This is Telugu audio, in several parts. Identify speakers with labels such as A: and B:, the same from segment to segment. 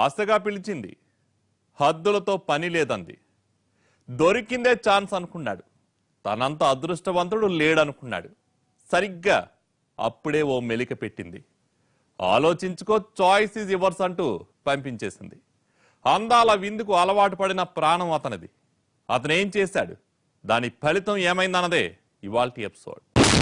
A: ఆశగా పిలిచింది హద్దులతో పని లేదంది దొరికిందే ఛాన్స్ అనుకున్నాడు తనంత అదృష్టవంతుడు లేడనుకున్నాడు సరిగ్గా అప్పుడే ఓ మెలిక పెట్టింది ఆలోచించుకో చాయిస్ ఈజ్ యువర్స్ అంటూ పంపించేసింది అందాల విందుకు అలవాటు పడిన ప్రాణం అతనిది అతనేం చేశాడు దాని ఫలితం ఏమైందన్నదే ఇవాల్టి ఎపిసోడ్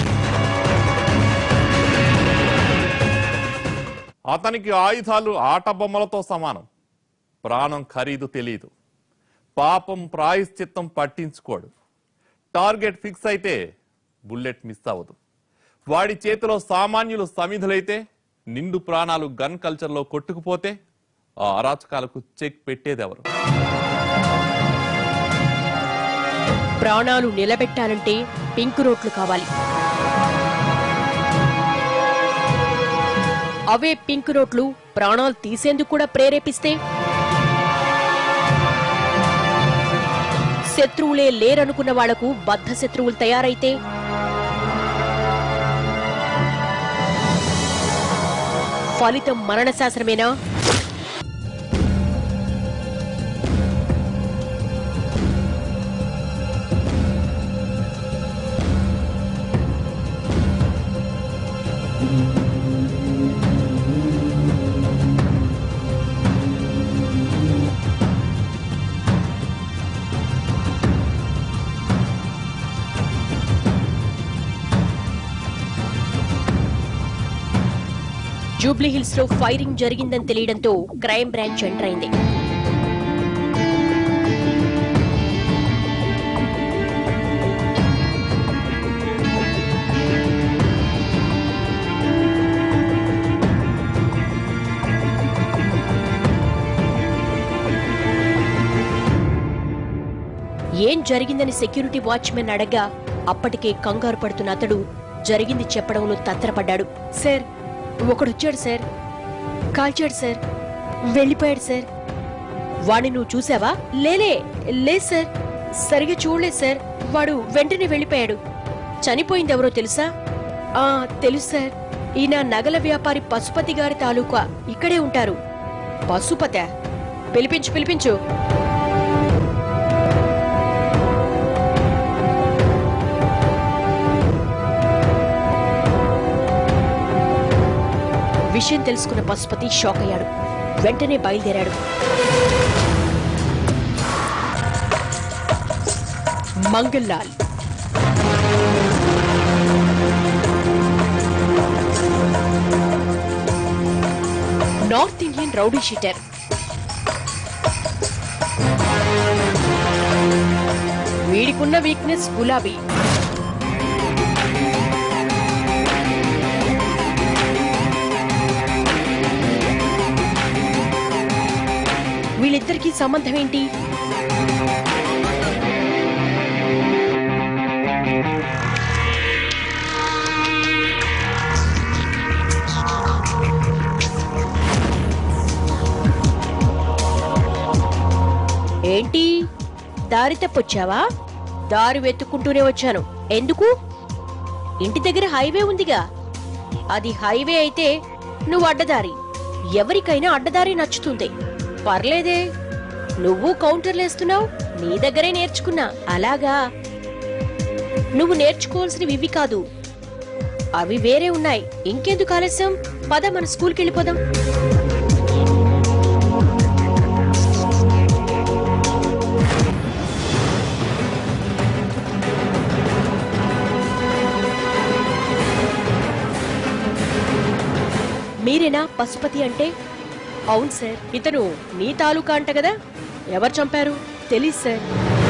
A: అతనికి ఆయుధాలు ఆట బొమ్మలతో సమానం ప్రాణం ఖరీదు తెలియదు పాపం ప్రాయశ్చిత్తం పట్టించుకోడు టార్గెట్ ఫిక్స్ అయితే బుల్లెట్ మిస్ అవ్వదు వాడి చేతిలో సామాన్యులు సమిధులైతే నిండు ప్రాణాలు గన్ కల్చర్లో కొట్టుకుపోతే ఆ అరాచకాలకు చెక్ పెట్టేదెవరు
B: ప్రాణాలు నిలబెట్టాలంటే పింక్ రోట్లు కావాలి అవే పింక్ రోట్లు ప్రాణాలు తీసేందుకు కూడా ప్రేరేపిస్తే శత్రువులే లేరనుకున్న వాళ్లకు బద్ధ శత్రువులు తయారైతే ఫలితం మరణ శాస్త్రమేనా జూబ్లీహిల్స్ లో ఫైరింగ్ జరిగిందని తెలియడంతో క్రైమ్ బ్రాంచ్ ఎంటర్ అయింది ఏం జరిగిందని సెక్యూరిటీ వాచ్మెన్ అడగ్గా అప్పటికే కంగారు పడుతున్న అతడు జరిగింది చెప్పడంలో తత్తరపడ్డాడు సార్ ఒకడొచ్చాడు సార్ కాల్చాడు సార్ వెళ్ళిపోయాడు సార్ వాడిని నువ్వు చూసావా లేలే లేదు సార్ సరిగా చూడలేదు సార్ వాడు వెంటనే వెళ్ళిపోయాడు చనిపోయింది ఎవరో తెలుసా ఆ తెలుసు సార్ ఈయన నగల వ్యాపారి పశుపతి గారి తాలూకా ఇక్కడే ఉంటారు పశుపత పిలిపించు పిలిపించు విషయం తెలుసుకున్న పశుపతి షాక్ అయ్యాడు వెంటనే బయలుదేరాడు Mangallal north Indian rowdy sheeter వీడికున్న వీక్నెస్ గులాబీ వీళ్ళిద్దరికీ సంబంధం ఏంటి ఏంటి దారి తప్పొచ్చావా దారి వెతుక్కుంటూనే వచ్చాను ఎందుకు ఇంటి దగ్గర హైవే ఉందిగా అది హైవే అయితే నువ్వు అడ్డదారి ఎవరికైనా అడ్డదారి నచ్చుతుంది పర్లేదే నువ్వు కౌంటర్లేస్తున్నావు నీ దగ్గరే నేర్చుకున్నా అలాగా నువ్వు నేర్చుకోవాల్సినవి ఇవి కాదు అవి వేరే ఉన్నాయి ఇంకెందుకు ఆలస్యం పద మన స్కూల్కి వెళ్ళిపోదాం మీరేనా పశుపతి అంటే అవును సార్ ఇతను నీ తాలూకా అంట కదా ఎవరు చంపారు తెలీదు సార్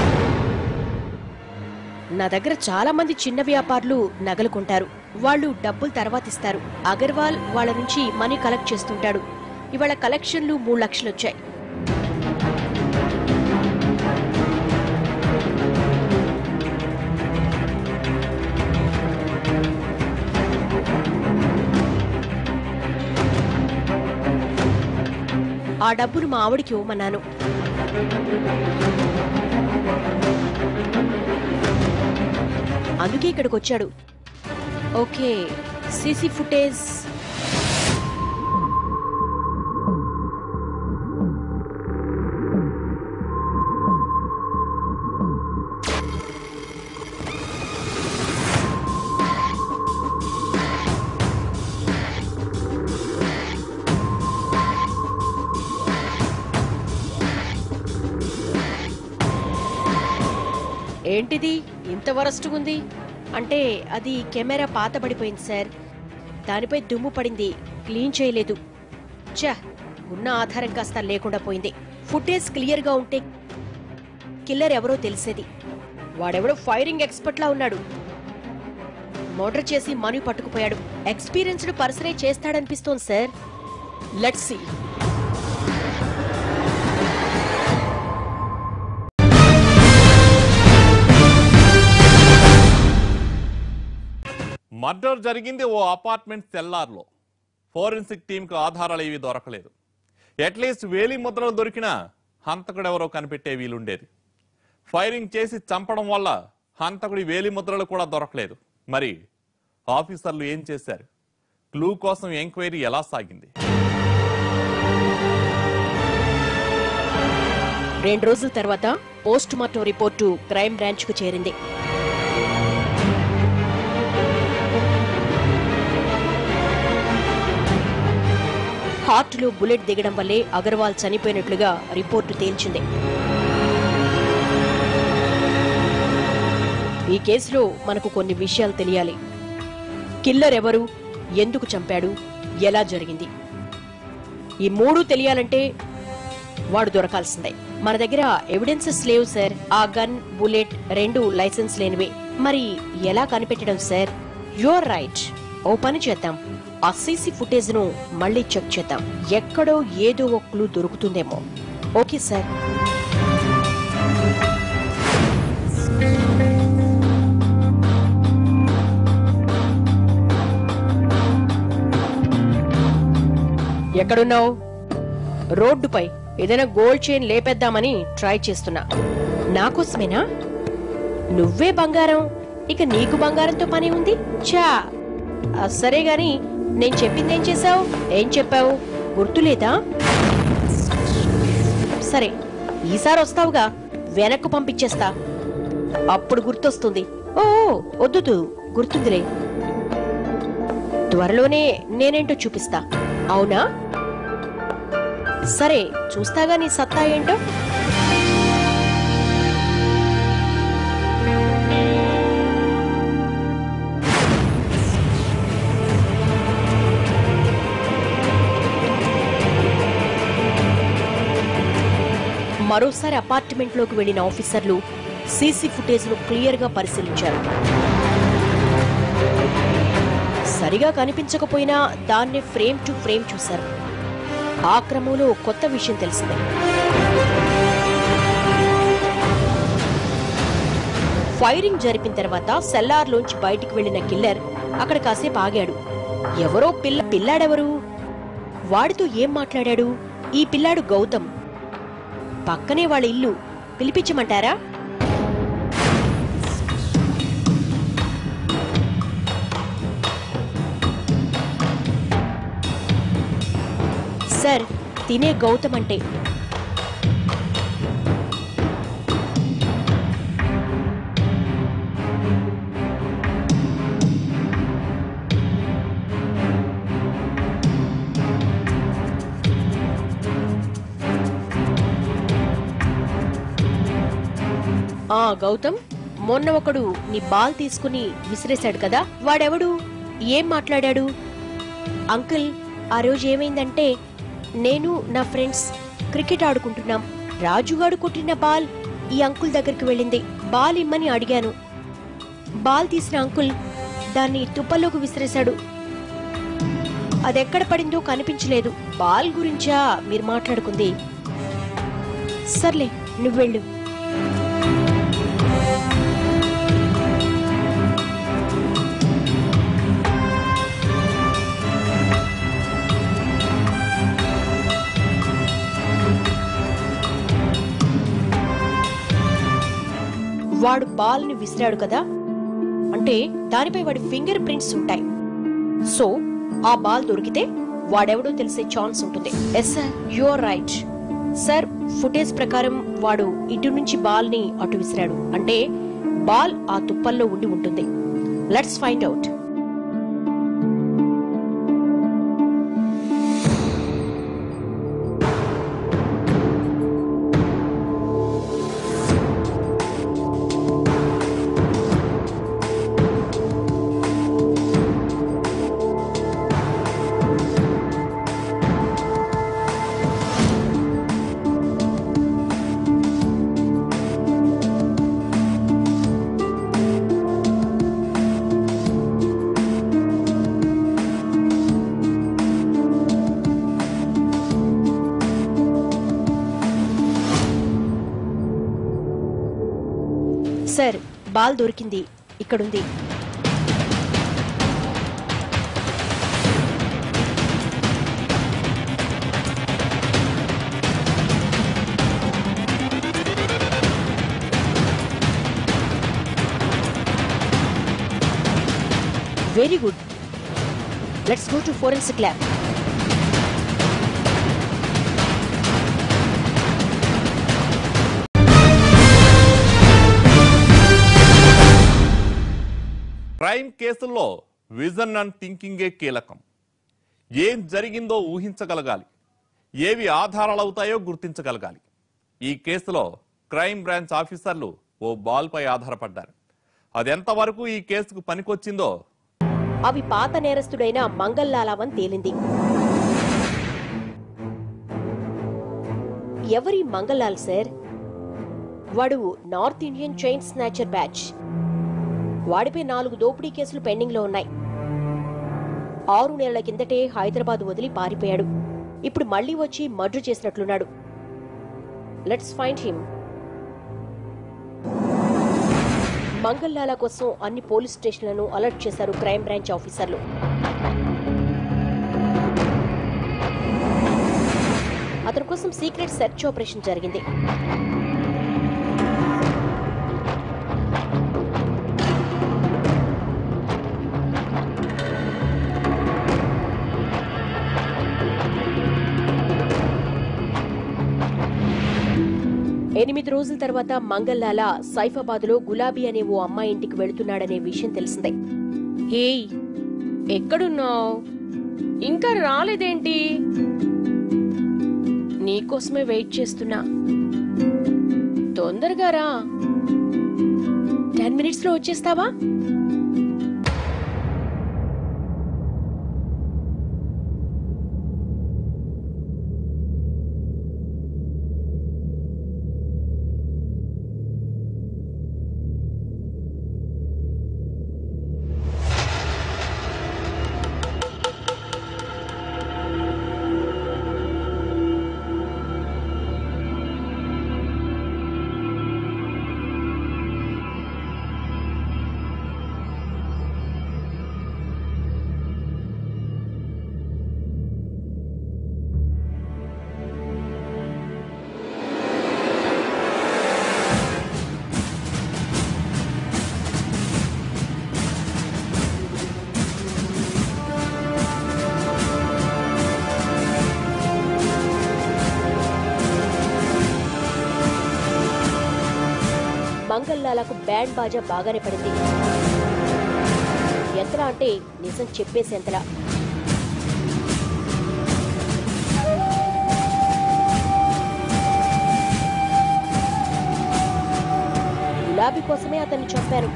B: నా దగ్గర చాలా మంది చిన్న వ్యాపారులు నగలు కొంటారు వాళ్ళు డబ్బులు తర్వాత ఇస్తారు అగర్వాల్ వాళ్ళ నుంచి మనీ కలెక్ట్ చేస్తుంటాడు ఇవాళ కలెక్షన్లు మూడు లక్షలు వచ్చాయి ఆ డబ్బును మా ఆవిడికి ఇవ్వమన్నాను అందుకే ఇక్కడికి వచ్చాడు ఓకే సీసీ ఫుటేజ్ ఏంటిది ఇంత వరస్టుగుంది అంటే అది కెమెరా పాత పడిపోయింది సార్ దానిపై దుమ్ము పడింది క్లీన్ చేయలేదు చా ఉన్న ఆధారం కాస్త లేకుండా పోయింది ఫుటేజ్ క్లియర్ గా ఉంటే కిల్లర్ ఎవరో తెలిసేది వాడెవడో ఫైరింగ్ ఎక్స్పర్ట్ లా ఉన్నాడు మర్డర్ చేసి మనీ పట్టుకుపోయాడు ఎక్స్పీరియన్స్డ్ పర్సనే చేస్తాడనిపిస్తోంది సార్ లెట్స్ సీ
A: మర్డర్ జరిగింది ఓ అపార్ట్మెంట్ సెల్లార్లో ఫోరెన్సిక్ టీంకు ఆధారాలు ఏవి దొరకలేదు అట్లీస్ట్ వేలి ముద్రలు దొరికినా హంతకుడెవరో కనిపెట్టే వీలుండేది ఫైరింగ్ చేసి చంపడం వల్ల హంతకుడి వేలి ముద్రలు కూడా దొరకలేదు మరి ఆఫీసర్లు ఏం చేశారు క్లూ కోసం ఎంక్వైరీ ఎలా సాగింది
B: రెండు రోజుల తర్వాత post mortem report crime branch కు చేరింది హార్ట్లో బుల్లెట్ దిగడం వల్లే అగర్వాల్ చనిపోయినట్లుగా రిపోర్టు తేల్చింది ఈ కేసులో మనకు కొన్ని విషయాలు తెలియాలి కిల్లర్ ఎవరు ఎందుకు చంపాడు ఎలా జరిగింది ఈ మూడు తెలియాలంటే వాడు దొరకాల్సిందే మన దగ్గర ఎవిడెన్సెస్ లేవు సార్ ఆ గన్ బుల్లెట్ రెండు లైసెన్స్ లేనివే మరి ఎలా కనిపెట్టడం సార్ యువర్ రైట్ ఓ పని చేద్దాం ఆ సీసీ ఫుటేజ్ ను మళ్ళీ చెక్ చేద్దాం ఎక్కడో ఏదో ఒక క్లూ దొరుకుతుందేమో ఓకే సార్ ఎక్కడున్నావు రోడ్డుపై ఏదైనా గోల్డ్ చైన్ లేపేద్దామని ట్రై చేస్తున్నా నాకోసమేనా నువ్వే బంగారం ఇక నీకు బంగారంతో పని ఉంది చా ఆ, సరే గాని నేను చెప్పింది ఏం చేశావు ఏం చెప్పావు గుర్తులేదా సరే ఈసారి వస్తావుగా వెనక్కు పంపించేస్తా అప్పుడు గుర్తొస్తుంది ఓ వద్దు గుర్తుందిలే త్వరలోనే నేనేంటో చూపిస్తా అవునా సరే చూస్తాగా నీ సత్తా ఏంటో మరోసారి అపార్ట్మెంట్లోకి వెళ్లిన ఆఫీసర్లు సీసీ ఫుటేజ్ను క్లియర్గా పరిశీలించారు సరిగా కనిపించకపోయినా దాన్ని ఫ్రేమ్ టు ఫ్రేమ్ చూశారు ఆ క్రమంలో ఓ కొత్త విషయం తెలిసింది ఫైరింగ్ జరిపిన తర్వాత సెల్లార్లోంచి బయటికి వెళ్లిన కిల్లర్ అక్కడ కాసేపు ఆగాడు ఎవరో పిల్ల పిల్లాడెవరు వాడితో ఏం మాట్లాడాడు ఈ పిల్లాడు గౌతమ్ పక్కనే వాళ్ళ ఇల్లు పిలిపించమంటారా సార్ తినే గౌతమ్ అంటే ఆ గౌతమ్ మొన్న ఒకడు నీ బాల్ తీసుకుని విసిరేశాడు కదా వాడెవడు ఏం మాట్లాడాడు అంకుల్ ఆ రోజు ఏమైందంటే నేను నా ఫ్రెండ్స్ క్రికెట్ ఆడుకుంటున్నాం రాజుగాడు కొట్టిన బాల్ ఈ అంకుల్ దగ్గరికి వెళ్ళింది బాల్ ఇమ్మని అడిగాను బాల్ తీసిన అంకుల్ దాన్ని తుప్పల్లోకి విసిరేశాడు అదెక్కడ పడిందో కనిపించలేదు బాల్ గురించా మీరు మాట్లాడుకుంది సర్లే నువ్వెళ్ళు వాడు బాల్ ని విసిరాడు కదా అంటే దానిపై వాడి ఫింగర్ ప్రింట్స్ ఉంటాయి సో ఆ బాల్ దొరికితే వాడెవడో తెలిసే ఛాన్స్ ఉంటుంది yes sir your right sir footage ప్రకారం వాడు ఇటు నుంచి బాల్ ని అటు విసిరాడు అంటే బాల్ ఆ తుప్పల్లో ఉండి ఉంటుంది లెట్స్ ఫైండ్ అవుట్ బాల్ దొరికింది ఇక్కడుంది very good let's go to forensic lab
A: crime కేసుల్లో విజన్ అండ్ థింకింగే కీలకం ఏం జరిగిందో ఊహించగలగాలి ఏవి ఆధారాలవుతాయో గుర్తించగలగాలి ఈ కేసులో క్రైమ్ బ్రాంచ్ ఆఫీసర్లు ఓ బాల్పై ఆధారపడ్డారు అదెంతవరకు ఈ కేసుకు పనికొచ్చిందో
B: అవి పాత నేరస్తుడైన మంగల్లాలావన్ తేలింది ఎవరి మంగల్లాల్ సార్ వాడు north Indian chain snatcher batch వాడిపై నాలుగు దోపిడీ కేసులు పెండింగ్ లో ఉన్నాయి ఆరు నెలల కిందటే హైదరాబాద్ వదిలి పారిపోయాడు ఇప్పుడు మళ్ళీ వచ్చి మర్డర్ చేసినట్లున్నాడు లెట్స్ ఫైండ్ హిమ్ మంగల్లాల కోసం అన్ని పోలీస్ స్టేషన్లను అలర్ట్ చేశారు క్రైమ్ బ్రాంచ్ ఆఫీసర్లు అతని కోసం సీక్రెట్ సెర్చ్ ఆపరేషన్ జరిగింది ఎనిమిది రోజుల తర్వాత మంగల్లాల సైఫాబాద్ లో గులాబీ అనే ఓ అమ్మాయి ఇంటికి వెళుతున్నాడనే విషయం తెలిసిందే హేయ్ ఎక్కడున్నావు ఇంకా రాలేదేంటి నీకోసమే వెయిట్ చేస్తున్నా తొందరగా రా టెన్ మినిట్స్ లో వచ్చేస్తావా మంగల్లాలకు బ్యాండ్ బాజా బాగానే పడింది ఎంతలా అంటే నిజం చెప్పేసేంతలా గులాబీ కోసమే అతన్ని చంపాను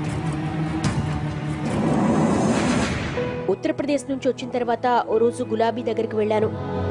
B: ఉత్తరప్రదేశ్ నుంచి వచ్చిన తర్వాత ఓ రోజు గులాబీ దగ్గరికి వెళ్ళాను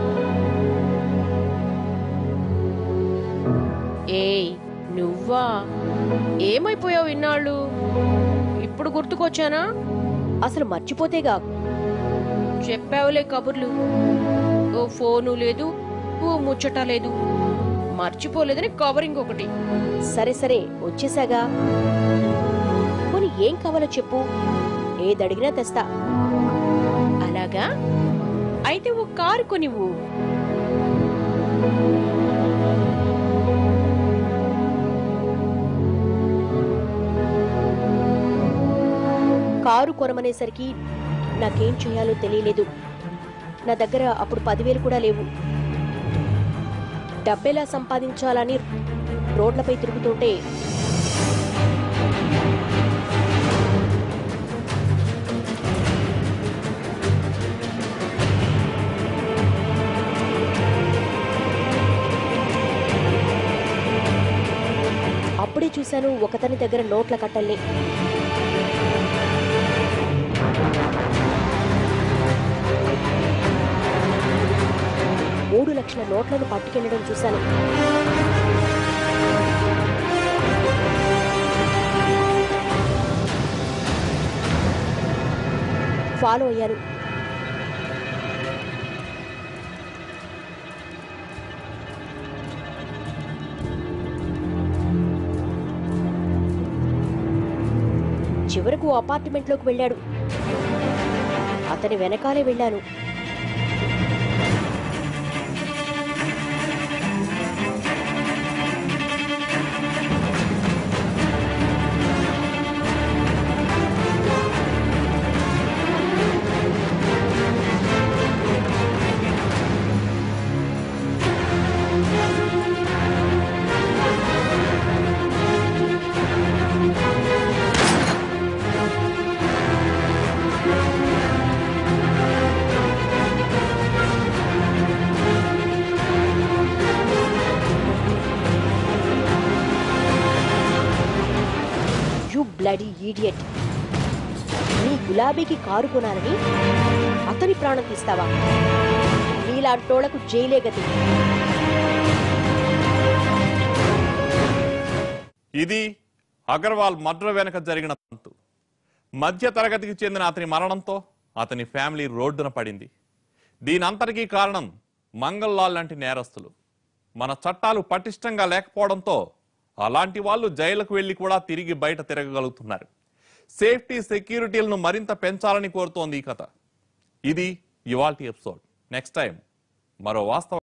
B: ఏయ్ నువ్వా ఏమైపోయావు ఇన్నాళ్ళు ఇప్పుడు గుర్తుకొచ్చానా అసలు మర్చిపోతేగా చెప్పావులే కబుర్లు ఓ ఫోను లేదు ఓ ముచ్చట లేదు మర్చిపోలేదని కవరింగ్ ఒకటి సరే సరే వచ్చేసాగా పోనీ ఏం కావాలో చెప్పు ఏదడిగినా తెస్తా అలాగా అయితే ఓ కారు కొనివ్వు కారు కొనమనేసరికి నాకేం చేయాలో తెలియలేదు నా దగ్గర అప్పుడు పదివేలు కూడా లేవు డబ్బెలా సంపాదించాలని రోడ్లపై తిరుగుతుంటే అప్పుడే చూశాను ఒకతని దగ్గర నోట్ల కట్టల్ని మూడు లక్షల నోట్లను పట్టుకెళ్లడం చూశాను ఫాలో అయ్యాను చివరకు అపార్ట్మెంట్లోకి వెళ్ళాడు అతని వెనకాలే వెళ్ళాను యు బ్లడీ ఈడియట్ నీ గులాబీకి కారు కొనాలని అతని ప్రాణం తీస్తావా నీలాంటోళ్లకు జైలే గతి
A: ఇది అగర్వాల్ మర్డర్ వెనక జరిగిన తంతు మధ్య తరగతికి చెందిన అతని మరణంతో అతని ఫ్యామిలీ రోడ్డున పడింది దీనంతటికీ కారణం మంగళ్ లాల్ లాంటి నేరస్తులు మన చట్టాలు పటిష్టంగా లేకపోవడంతో అలాంటి వాళ్ళు జైలుకు వెళ్లి కూడా తిరిగి బయట తిరగగలుగుతున్నారు సేఫ్టీ సెక్యూరిటీలను మరింత పెంచాలని కోరుతోంది ఈ కథ ఇది ఇవాల్టి ఎపిసోడ్ నెక్స్ట్ టైం మరో వాస్తవ